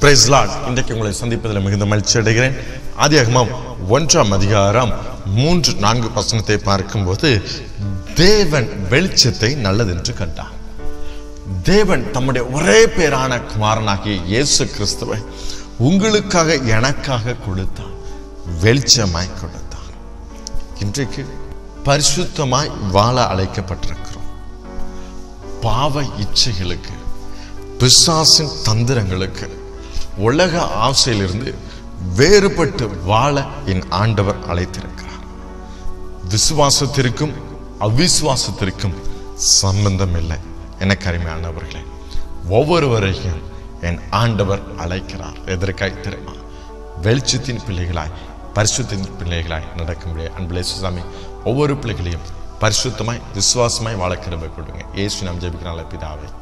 price Lord இன்றைக்கு உங்களை சந்திப்பதில் மிகுந்த மகிழ்ச்சி அடைகிறேன் ஆதியாகமம் ஒன்றாம் அதிகாரம் மூன்று நான்கு வசனத்தை பார்க்கும்போது தேவன் வெளிச்சத்தை நல்லதென்று கண்டார் தேவன் தம்முடைய ஒரே பேரான குமாரனாகிய இயேசு கிறிஸ்துவை உங்களுக்காக எனக்காக கொடுத்தார் வெளிச்சமாய் கொடுத்தார் இன்றைக்கு பரிசுத்தமாய் வாழ அழைக்கப்பட்டிருக்கிறோம் பாவ இச்சைகளுக்கு பிசாசின் தந்திரங்களுக்கு உலக ஆசையிலிருந்து வேறுபட்டு வாழ என் ஆண்டவர் அழைத்திருக்கிறார் விசுவாசத்திற்கும் அவிசுவாசத்திற்கும் சம்பந்தம் இல்லை எனக்கு அருமையானவர்களே ஒவ்வொருவரையும் என் ஆண்டவர் அழைக்கிறார் எதற்காய் தெரியுமா வெளிச்சத்தின் பிள்ளைகளாய் பரிசுத்தின் பிள்ளைகளாய் நடக்கும்படிய அன்புலே சுசாமி ஒவ்வொரு பிள்ளைகளையும் பரிசுத்தமாய் விசுவாசமாய் வாழ கிருபை கொடுங்க ஏசு நாம் ஜெபிக்கிறாள் பிதாவே